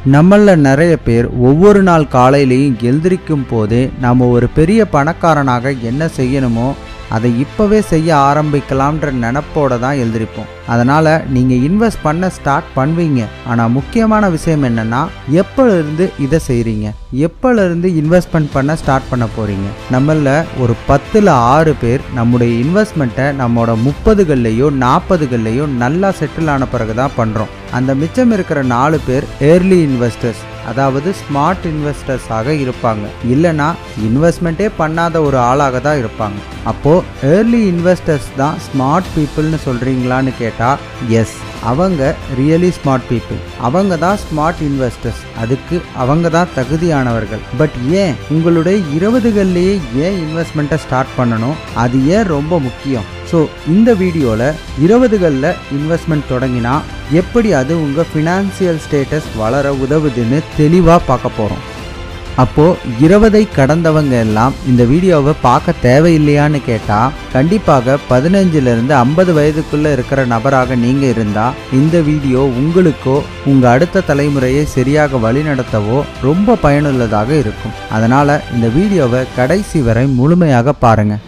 நம்மள நிறைய பேர் ஒவ்வொரு நாள் காலையிலையும் எழுந்திரிக்கும் போதே நாம் ஒரு பெரிய பணக்காரனாக என்ன செய்யணுமோ அதை இப்போவே செய்ய ஆரம்பிக்கலாம்ன்ற நினப்போட தான் எழுந்திரிப்போம் அதனால் நீங்கள் இன்வெஸ்ட் பண்ண ஸ்டார்ட் பண்ணுவீங்க ஆனால் முக்கியமான விஷயம் என்னென்னா எப்போலேருந்து இதை செய்கிறீங்க எப்போலேருந்து இன்வெஸ்ட்மெண்ட் பண்ண ஸ்டார்ட் பண்ண போகிறீங்க நம்மள ஒரு பத்தில் ஆறு பேர் நம்முடைய இன்வெஸ்ட்மெண்ட்டை நம்மளோட முப்பதுகள்லையோ நாற்பதுகள்லையோ நல்லா செட்டில் ஆன பிறகு தான் பண்ணுறோம் அந்த மிச்சம் இருக்கிற நாலு பேர் ஏர்லி இன்வெஸ்டர்ஸ் அதாவது ஸ்மார்ட் இன்வெஸ்டர்ஸாக இருப்பாங்க இல்லைனா இன்வெஸ்ட்மெண்ட்டே பண்ணாத ஒரு ஆளாக தான் இருப்பாங்க அப்போது ஏர்லி இன்வெஸ்டர்ஸ் தான் ஸ்மார்ட் பீப்புள்னு சொல்கிறீங்களான்னு கேட்டால் எஸ் அவங்க ரியலி ஸ்மார்ட் பீப்புள் அவங்க தான் ஸ்மார்ட் இன்வெஸ்டர்ஸ் அதுக்கு அவங்க தான் தகுதியானவர்கள் பட் ஏன் உங்களுடைய இருபதுகள்லேயே ஏன் இன்வெஸ்ட்மெண்ட்டை ஸ்டார்ட் பண்ணணும் அது ஏன் ரொம்ப முக்கியம் ஸோ இந்த வீடியோவில் இருபதுகளில் இன்வெஸ்ட்மெண்ட் தொடங்கினா எப்படி அது உங்கள் ஃபினான்சியல் ஸ்டேட்டஸ் வளர உதவுதுன்னு தெளிவாக பார்க்க போகிறோம் அப்போது இருபதை கடந்தவங்க எல்லாம் இந்த வீடியோவை பார்க்க தேவையில்லையான்னு கேட்டால் கண்டிப்பாக பதினஞ்சிலிருந்து ஐம்பது வயதுக்குள்ளே இருக்கிற நபராக நீங்கள் இருந்தால் இந்த வீடியோ உங்களுக்கோ உங்கள் அடுத்த தலைமுறையை சரியாக வழிநடத்தவோ ரொம்ப பயனுள்ளதாக இருக்கும் அதனால் இந்த வீடியோவை கடைசி வரை முழுமையாக பாருங்கள்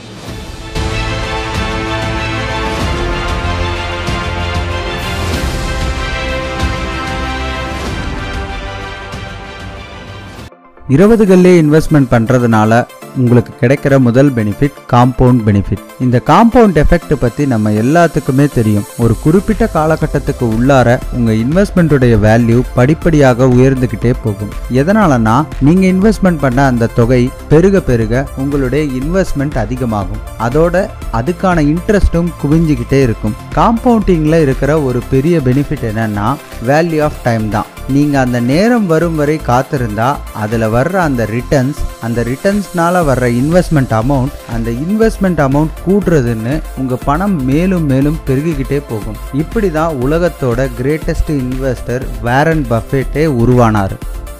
இருபதுகள்லே இன்வெஸ்ட்மெண்ட் பண்ணுறதுனால உங்களுக்கு கிடைக்கிற முதல் பெனிஃபிட் காம்பவுண்ட் பெனிஃபிட் இந்த காம்பவுண்ட் எஃபெக்ட் பற்றி நம்ம எல்லாத்துக்குமே தெரியும் ஒரு குறிப்பிட்ட காலகட்டத்துக்கு உள்ளார உங்கள் இன்வெஸ்ட்மெண்ட்டுடைய வேல்யூ படிப்படியாக உயர்ந்துக்கிட்டே போகும் எதனாலனா நீங்கள் இன்வெஸ்ட்மெண்ட் பண்ண அந்த தொகை பெருக பெருக உங்களுடைய இன்வெஸ்ட்மெண்ட் அதிகமாகும் அதோட அதுக்கான இன்ட்ரெஸ்ட்டும் குவிஞ்சிக்கிட்டே இருக்கும் காம்பவுண்டிங்கில் இருக்கிற ஒரு பெரிய பெனிஃபிட் என்னன்னா வேல்யூ ஆஃப் டைம் தான் நீங்கள் அந்த நேரம் வரும் வரை காத்திருந்தா அதில் வர்ற அந்த ரிட்டர்ன்ஸ் அந்த ரிட்டர்ன்ஸ்னால வர்ற இன்வெஸ்ட்மெண்ட் அமௌண்ட் அந்த இன்வெஸ்ட்மெண்ட் அமௌண்ட் கூட்டுறதுன்னு உங்கள் பணம் மேலும் மேலும் பெருகிக்கிட்டே போகும் இப்படி தான் உலகத்தோட கிரேட்டஸ்ட் இன்வெஸ்டர் வேரன் பஃபேட்டே உருவானார்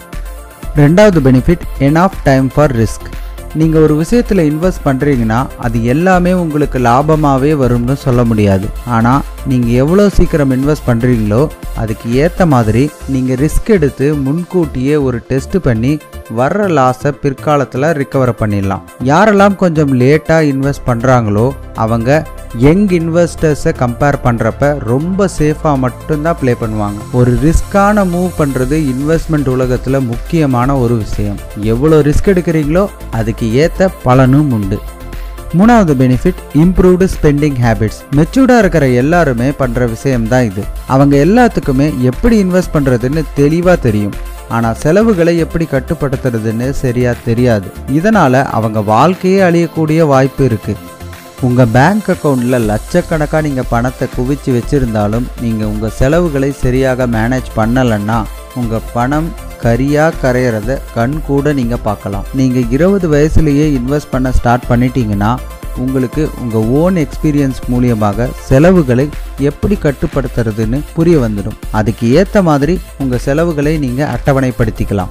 ரெண்டாவது benefit enough time for risk நீங்கள் ஒரு விஷயத்தில் இன்வெஸ்ட் பண்ணுறீங்கன்னா அது எல்லாமே உங்களுக்கு லாபமாகவே வரும்னு சொல்ல முடியாது ஆனால் நீங்கள் எவ்வளோ சீக்கிரம் இன்வெஸ்ட் பண்ணுறீங்களோ அதுக்கு ஏற்ற மாதிரி நீங்கள் ரிஸ்க் எடுத்து முன்கூட்டியே ஒரு டெஸ்ட் பண்ணி வர்ற லாஸை பிற்காலத்தில் ரிக்கவர் பண்ணிடலாம் யாரெல்லாம் கொஞ்சம் லேட்டாக இன்வெஸ்ட் பண்ணுறாங்களோ அவங்க யங் இன்வெஸ்டர்ஸை கம்பேர் பண்ணுறப்ப ரொம்ப சேஃபாக மட்டும்தான் ப்ளே பண்ணுவாங்க ஒரு ரிஸ்க்கான மூவ் பண்ணுறது இன்வெஸ்ட்மெண்ட் உலகத்தில் முக்கியமான ஒரு விஷயம் எவ்வளோ ரிஸ்க் எடுக்கிறீங்களோ அதுக்கு ஏற்ற பலனும் உண்டு மூணாவது பெனிஃபிட் இம்ப்ரூவ்டு ஸ்பெண்டிங் ஹேபிட்ஸ் மெச்சூர்டாக இருக்கிற எல்லாருமே பண்ணுற விஷயம்தான் இது அவங்க எல்லாத்துக்குமே எப்படி இன்வெஸ்ட் பண்ணுறதுன்னு தெளிவாக தெரியும் ஆனால் செலவுகளை எப்படி கட்டுப்படுத்துறதுன்னு சரியா தெரியாது இதனால் அவங்க வாழ்க்கையே அழியக்கூடிய வாய்ப்பு இருக்குது உங்கள் பேங்க் அக்கௌண்ட்டில் லட்சக்கணக்காக நீங்கள் பணத்தை குவிச்சு வச்சுருந்தாலும் நீங்கள் உங்கள் செலவுகளை சரியாக மேனேஜ் பண்ணலைன்னா உங்கள் பணம் கரியாக கரையிறத கண் கூட நீங்கள் பார்க்கலாம் நீங்கள் இருபது வயசுலேயே இன்வெஸ்ட் பண்ண ஸ்டார்ட் பண்ணிட்டீங்கன்னா உங்களுக்கு உங்கள் ஓன் எக்ஸ்பீரியன்ஸ் மூலியமாக செலவுகளை எப்படி கட்டுப்படுத்துறதுன்னு புரிய வந்துடும் அதுக்கு ஏற்ற மாதிரி உங்கள் செலவுகளை நீங்கள் அட்டவணைப்படுத்திக்கலாம்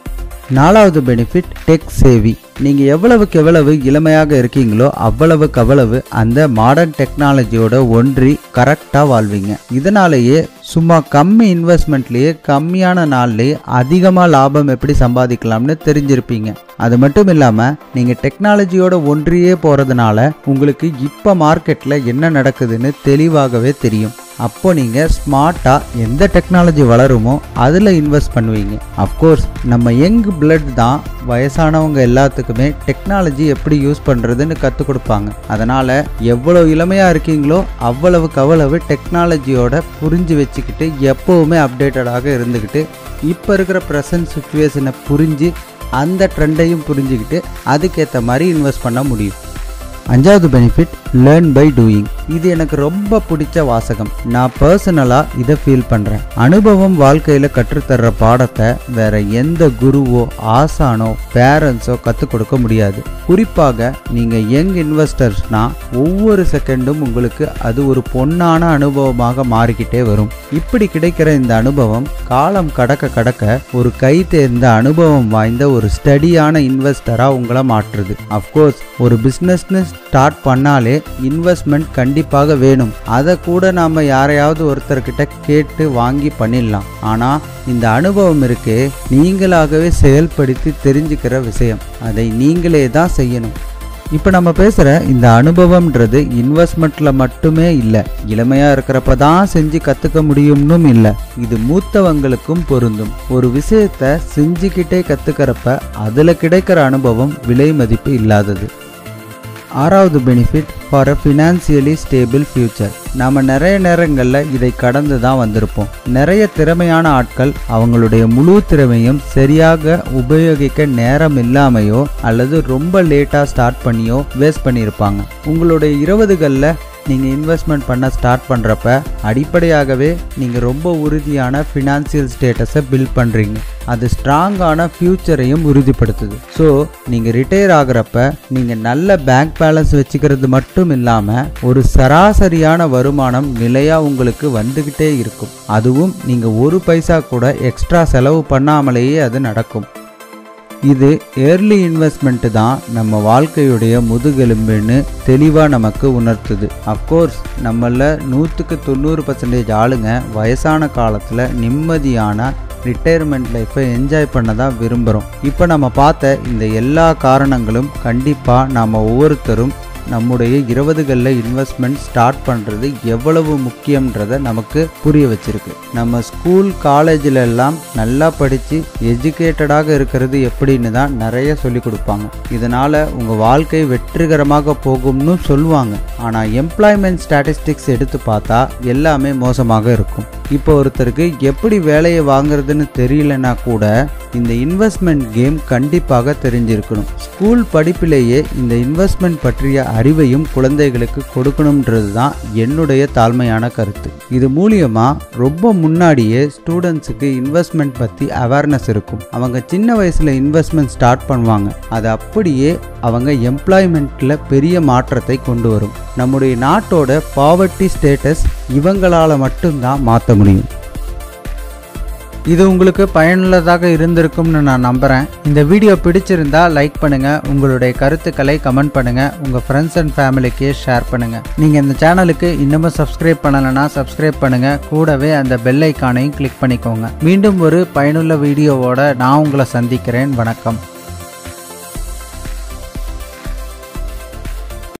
நாலாவது பெனிஃபிட் டெக் சேவி நீங்கள் எவ்வளவுக்கு எவ்வளவு இளமையாக இருக்கீங்களோ அவ்வளவுக்கு அவ்வளவு அந்த மாடர்ன் டெக்னாலஜியோட ஒன்றி கரெக்டாக வாழ்வீங்க இதனாலேயே சும்மா கம்மி இன்வெஸ்ட்மெண்ட்லேயே கம்மியான நாள்லேயே அதிகமாக லாபம் எப்படி சம்பாதிக்கலாம்னு தெரிஞ்சிருப்பீங்க அது மட்டும் இல்லாமல் நீங்கள் டெக்னாலஜியோட ஒன்றியே போகிறதுனால உங்களுக்கு இப்போ மார்க்கெட்டில் என்ன நடக்குதுன்னு தெளிவாகவே தெரியும் அப்போ நீங்கள் ஸ்மார்ட்டாக எந்த டெக்னாலஜி வளருமோ அதில் இன்வெஸ்ட் பண்ணுவீங்க அஃப்கோர்ஸ் நம்ம யங் பிளட் தான் வயசானவங்க எல்லாத்துக்குமே டெக்னாலஜி எப்படி யூஸ் பண்ணுறதுன்னு கற்றுக் கொடுப்பாங்க அதனால் எவ்வளோ இளமையாக இருக்கீங்களோ அவ்வளவுக்கு அவ்வளவு டெக்னாலஜியோட புரிஞ்சு வச்சுக்கிட்டு எப்போவுமே அப்டேட்டடாக இருந்துக்கிட்டு இப்போ இருக்கிற ப்ரெசன்ட் சுச்சுவேஷனை புரிஞ்சு அந்த ட்ரெண்டையும் புரிஞ்சுக்கிட்டு அதுக்கேற்ற மாதிரி இன்வெஸ்ட் பண்ண முடியும் அஞ்சாவது பெனிஃபிட் லேர்ன் பை டூயிங் இது எனக்கு ரொம்ப பிடிச்ச வாசகம் நான் பர்சனலாக இதை ஃபீல் பண்ணுறேன் அனுபவம் வாழ்க்கையில் கற்றுத்தர்ற பாடத்தை வேற எந்த குருவோ ஆசானோ பேரண்ட்ஸோ கற்றுக் கொடுக்க முடியாது குறிப்பாக நீங்கள் யங் இன்வெஸ்டர்ஸ்னா ஒவ்வொரு செகண்டும் உங்களுக்கு அது ஒரு பொன்னான அனுபவமாக மாறிக்கிட்டே வரும் இப்படி கிடைக்கிற இந்த அனுபவம் காலம் கடக்க கடக்க ஒரு கை தேர்ந்த அனுபவம் வாய்ந்த ஒரு ஸ்டடியான இன்வெஸ்டராக உங்களை மாற்றுது அஃப்கோர்ஸ் ஒரு பிஸ்னஸ்னு ஸ்டார்ட் பண்ணாலே இன்வெஸ்ட்மெண்ட் கண்டிப்பாக வேணும் அதை கூட நாம் யாரையாவது ஒருத்தர்கிட்ட கேட்டு வாங்கி பண்ணிடலாம் ஆனால் இந்த அனுபவம் இருக்கே நீங்களாகவே செயல்படுத்தி தெரிஞ்சுக்கிற விஷயம் அதை நீங்களே தான் செய்யணும் இப்போ நம்ம பேசுகிற இந்த அனுபவம்ன்றது இன்வெஸ்ட்மெண்ட்டில் மட்டுமே இல்லை இளமையாக இருக்கிறப்ப தான் செஞ்சு கற்றுக்க முடியும்னும் இல்லை இது மூத்தவங்களுக்கும் பொருந்தும் ஒரு விஷயத்தை செஞ்சுக்கிட்டே கற்றுக்கிறப்ப அதில் கிடைக்கிற அனுபவம் விலை மதிப்பு இல்லாதது ஆறாவது benefit for a financially stable future நாம் நிறைய நேரங்களில் இதை கடந்து தான் வந்திருப்போம் நிறைய திறமையான ஆட்கள் அவங்களுடைய முழு திறமையும் சரியாக உபயோகிக்க நேரம் இல்லாமையோ அல்லது ரொம்ப லேட்டாக ஸ்டார்ட் பண்ணியோ வேஸ்ட் பண்ணியிருப்பாங்க உங்களுடைய இருபதுகளில் நீங்கள் இன்வெஸ்ட்மெண்ட் பண்ண ஸ்டார்ட் பண்ணுறப்ப அடிப்படையாகவே நீங்கள் ரொம்ப உறுதியான ஃபினான்சியல் ஸ்டேட்டஸை பில்ட் பண்ணுறீங்க அது ஸ்ட்ராங்கான ஃப்யூச்சரையும் உறுதிப்படுத்துது ஸோ நீங்கள் ரிட்டையர் ஆகிறப்ப நீங்கள் நல்ல பேங்க் பேலன்ஸ் வச்சுக்கிறது மட்டும் இல்லாமல் ஒரு சராசரியான வருமானம் நிலையாக உங்களுக்கு வந்துக்கிட்டே இருக்கும் அதுவும் நீங்கள் ஒரு பைசா கூட எக்ஸ்ட்ரா செலவு பண்ணாமலேயே அது நடக்கும் இது ஏர்லி இன்வெஸ்ட்மெண்ட்டு தான் நம்ம வாழ்க்கையுடைய முதுகெலும்புன்னு தெளிவாக நமக்கு உணர்த்துது அஃப்கோர்ஸ் நம்மள நூற்றுக்கு தொண்ணூறு பர்சன்டேஜ் ஆளுங்க வயசான காலத்தில் நிம்மதியான ரிட்டையர்மெண்ட் லைஃப்பை என்ஜாய் பண்ண தான் விரும்புகிறோம் இப்போ நம்ம பார்த்த இந்த எல்லா காரணங்களும் கண்டிப்பாக நாம் ஒவ்வொருத்தரும் நம்முடைய இருபதுகளில் இன்வெஸ்ட்மெண்ட் ஸ்டார்ட் பண்ணுறது எவ்வளவு முக்கியன்றதை நமக்கு புரிய வச்சிருக்கு நம்ம ஸ்கூல் காலேஜில் எல்லாம் நல்லா படித்து எஜுகேட்டடாக இருக்கிறது எப்படின்னு தான் நிறைய சொல்லி கொடுப்பாங்க இதனால் உங்கள் வாழ்க்கை வெற்றிகரமாக போகும்னு சொல்லுவாங்க ஆனால் எம்ப்ளாய்மெண்ட் ஸ்டாட்டிஸ்டிக்ஸ் எடுத்து பார்த்தா எல்லாமே மோசமாக இருக்கும் இப்போ ஒருத்தருக்கு எப்படி வேலையை வாங்குறதுன்னு தெரியலனா கூட இந்த இன்வெஸ்ட்மெண்ட் கேம் கண்டிப்பாக தெரிஞ்சிருக்கணும் ஸ்கூல் படிப்பிலேயே இந்த இன்வெஸ்ட்மெண்ட் பற்றிய அறிவையும் குழந்தைகளுக்கு கொடுக்கணுன்றது தான் என்னுடைய தாழ்மையான கருத்து இது மூலியமா ரொம்ப முன்னாடியே ஸ்டூடெண்ட்ஸுக்கு இன்வெஸ்ட்மெண்ட் பற்றி அவேர்னஸ் இருக்கும் அவங்க சின்ன வயசில் இன்வெஸ்ட்மெண்ட் ஸ்டார்ட் பண்ணுவாங்க அது அப்படியே அவங்க எம்ப்ளாய்மெண்ட்டில் பெரிய மாற்றத்தை கொண்டு வரும் நம்முடைய நாட்டோட பாவர்ட்டி ஸ்டேட்டஸ் இவங்களால் மட்டும்தான் மாற்ற முடியும் இது உங்களுக்கு பயனுள்ளதாக இருந்திருக்கும்னு நான் நம்புகிறேன் இந்த வீடியோ பிடிச்சிருந்தா லைக் பண்ணுங்கள் உங்களுடைய கருத்துக்களை கமெண்ட் பண்ணுங்கள் உங்கள் ஃப்ரெண்ட்ஸ் அண்ட் ஃபேமிலிக்கு ஷேர் பண்ணுங்கள் நீங்கள் இந்த சேனலுக்கு இன்னமும் சப்ஸ்கிரைப் பண்ணலைன்னா சப்ஸ்கிரைப் பண்ணுங்கள் கூடவே அந்த பெல் ஐக்கானையும் கிளிக் பண்ணிக்கோங்க மீண்டும் ஒரு பயனுள்ள வீடியோவோட நான் உங்களை சந்திக்கிறேன் வணக்கம்